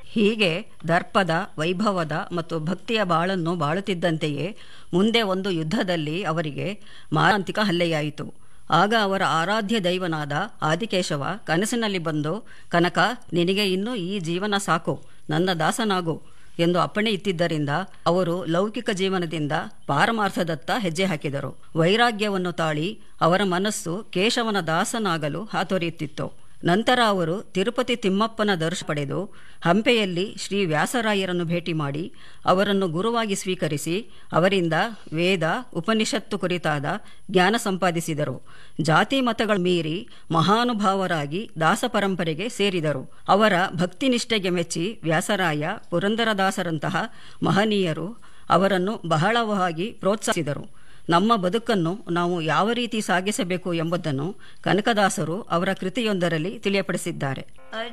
ಹೀಗೆ ದರ್ಪದ ವೈಭವದ ಮತ್ತು ಭಕ್ತಿಯ ಬಾಳನ್ನು ಬಾಳುತ್ತಿದ್ದಂತೆಯೇ ಮುಂದೆ ಒಂದು ಯುದ್ಧದಲ್ಲಿ ಅವರಿಗೆ ಮಾರಾಂತಿಕ ಹಲ್ಲೆಯಾಯಿತು ಆಗ ಅವರ ಆರಾಧ್ಯ ದೈವನಾದ ಆದಿಕೇಶವ ಕನಸಿನಲ್ಲಿ ಬಂದು ಕನಕ ನಿನಗೆ ಇನ್ನೂ ಈ ಜೀವನ ಸಾಕು ನನ್ನ ದಾಸನಾಗು ಎಂದು ಅಪ್ಪಣೆ ಇತ್ತಿದ್ದರಿಂದ ಅವರು ಲೌಕಿಕ ಜೀವನದಿಂದ ಪಾರಮಾರ್ಥದತ್ತ ಹೆಜ್ಜೆ ಹಾಕಿದರು ವೈರಾಗ್ಯವನ್ನು ತಾಳಿ ಅವರ ಮನಸ್ಸು ಕೇಶವನ ದಾಸನಾಗಲು ಹಾತೊರೆಯುತ್ತಿತ್ತು ನಂತರ ಅವರು ತಿರುಪತಿ ತಿಮ್ಮಪ್ಪನ ದರ್ಶ ಪಡೆದು ಹಂಪೆಯಲ್ಲಿ ಶ್ರೀ ವ್ಯಾಸರಾಯರನ್ನು ಭೇಟಿ ಮಾಡಿ ಅವರನ್ನು ಗುರುವಾಗಿ ಸ್ವೀಕರಿಸಿ ಅವರಿಂದ ವೇದ ಉಪನಿಷತ್ತು ಕುರಿತಾದ ಜ್ಞಾನ ಸಂಪಾದಿಸಿದರು ಜಾತಿ ಮತಗಳ ಮೀರಿ ಮಹಾನುಭಾವರಾಗಿ ದಾಸ ಪರಂಪರೆಗೆ ಸೇರಿದರು ಅವರ ಭಕ್ತಿನಿಷ್ಠೆಗೆ ಮೆಚ್ಚಿ ವ್ಯಾಸರಾಯ ಪುರಂದರದಾಸರಂತಹ ಮಹನೀಯರು ಅವರನ್ನು ಬಹಳವಾಗಿ ಪ್ರೋತ್ಸಾಹಿಸಿದರು ನಮ್ಮ ಬದುಕನ್ನು ನಾವು ಯಾವ ರೀತಿ ಸಾಗಿಸಬೇಕು ಎಂಬುದನ್ನು ಕನಕದಾಸರು ಅವರ ಕೃತಿಯೊಂದರಲ್ಲಿ ತಿಳಿಯಪಡಿಸಿದ್ದಾರೆ